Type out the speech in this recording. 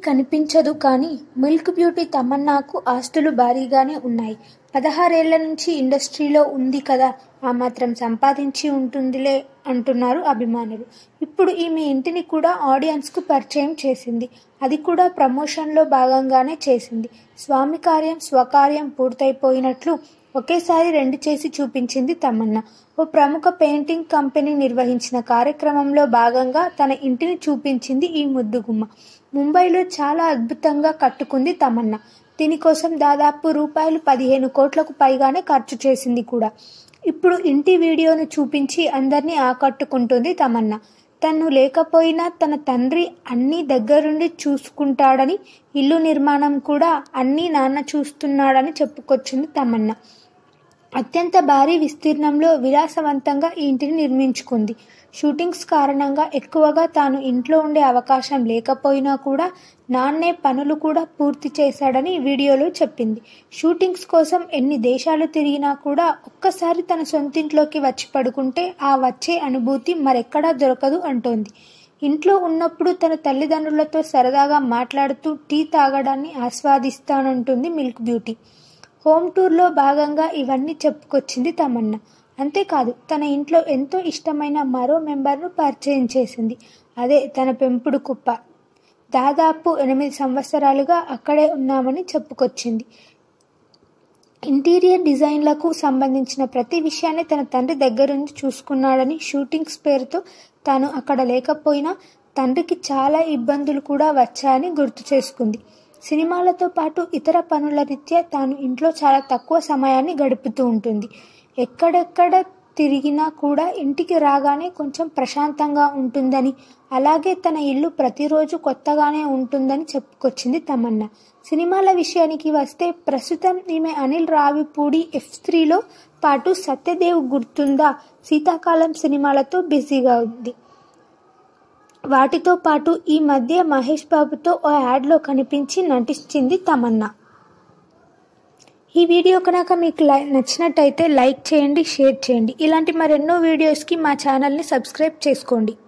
కనిపించదు కానీ milk beauty తమన్నాకు ఆస్తులు భారీగానే ఉన్నాయి. పదహారేళ్ల నుంచి ఇండస్ట్రీలో ఉంది కదా ఆ మాత్రం సంపాదించి ఉంటుందిలే అంటున్నారు అభిమానులు. ఇప్పుడు ఈమె ఇంటిని కూడా ఆడియన్స్కు పరిచయం చేసింది. అది కూడా ప్రమోషన్లో భాగంగానే చేసింది. స్వామి కార్యం స్వకార్యం పూర్తయిపోయినట్లు ఒకేసారి రెండు చేసి చూపించింది తమన్నా. ఓ ప్రముఖ పెయింటింగ్ కంపెనీ నిర్వహించిన కార్యక్రమంలో భాగంగా తన ఇంటిని చూపించింది ఈ ముద్దుగుమ్మ. ముంబైలో చాలా అద్భుతంగా కట్టుకుంది తమన్నా. దీనికోసం దాదాపు రూపాయలు పదిహేను కోట్లకు పైగానే ఖర్చు చేసింది కూడా. ఇప్పుడు ఇంటి వీడియోను చూపించి అందర్నీ ఆకట్టుకుంటోంది తమన్నా. తను లేకపోయినా తన తండ్రి అన్నీ దగ్గరుండి చూసుకుంటాడని, ఇల్లు నిర్మాణం కూడా అన్నీ నాన్న చూస్తున్నాడని చెప్పుకొచ్చింది తమన్నా. అత్యంత భారీ విస్తీర్ణంలో విలాసవంతంగా ఈ ఇంటిని నిర్మించుకుంది. షూటింగ్స్ కారణంగా ఎక్కువగా తాను ఇంట్లో ఉండే అవకాశం లేకపోయినా కూడా నాన్నే పనులు కూడా పూర్తి చేశాడని వీడియోలో చెప్పింది. షూటింగ్స్ కోసం ఎన్ని దేశాలు తిరిగినా కూడా ఒక్కసారి తన సొంతింట్లోకి వచ్చి పడుకుంటే ఆ వచ్చే అనుభూతి మరెక్కడా దొరకదు అంటోంది. ఇంట్లో ఉన్నప్పుడు తన తల్లిదండ్రులతో సరదాగా మాట్లాడుతూ టీ తాగడాన్ని ఆస్వాదిస్తానంటోంది మిల్క్ బ్యూటీ. హోమ్ టూర్లో భాగంగా ఇవన్నీ చెప్పుకొచ్చింది తమన్నా. అంతేకాదు తన ఇంట్లో ఎంతో ఇష్టమైన మరో మెంబర్ను పరిచయం చేసింది. అదే తన పెంపుడు కుక్క. దాదాపు ఎనిమిది సంవత్సరాలుగా అక్కడే ఉన్నామని చెప్పుకొచ్చింది. ఇంటీరియర్ డిజైన్లకు సంబంధించిన ప్రతి విషయాన్ని తన తండ్రి దగ్గరుండి చూసుకున్నాడని షూటింగ్స్ పేరుతో తాను అక్కడ లేకపోయినా తండ్రికి చాలా ఇబ్బందులు కూడా వచ్చాయని గుర్తు చేసుకుంది. సినిమాలతో పాటు ఇతర పనుల రీత్యా తాను ఇంట్లో చాలా తక్కువ సమయాన్ని గడుపుతూ ఉంటుంది. ఎక్కడెక్కడ తిరిగినా కూడా ఇంటికి రాగానే కొంచెం ప్రశాంతంగా ఉంటుందని, అలాగే తన ఇల్లు ప్రతిరోజూ కొత్తగానే ఉంటుందని చెప్పుకొచ్చింది తమన్నా. సినిమాల విషయానికి వస్తే ప్రస్తుతం ఈమె అనిల్ రావిపూడి ఎఫ్ త్రీతో పాటు సత్యదేవ్ గుర్తుందా శీతాకాలం సినిమాలతో బిజీగా ఉంది. వాటితో పాటు ఈ మధ్య మహేష్ బాబుతో ఓ యాడ్లో కనిపించి నటించింది తమన్నా. ఈ వీడియో కనుక మీకు నచ్చినట్టయితే లైక్ చేయండి, షేర్ చేయండి. ఇలాంటి మరెన్నో వీడియోస్కి మా ఛానల్ని సబ్స్క్రైబ్ చేసుకోండి.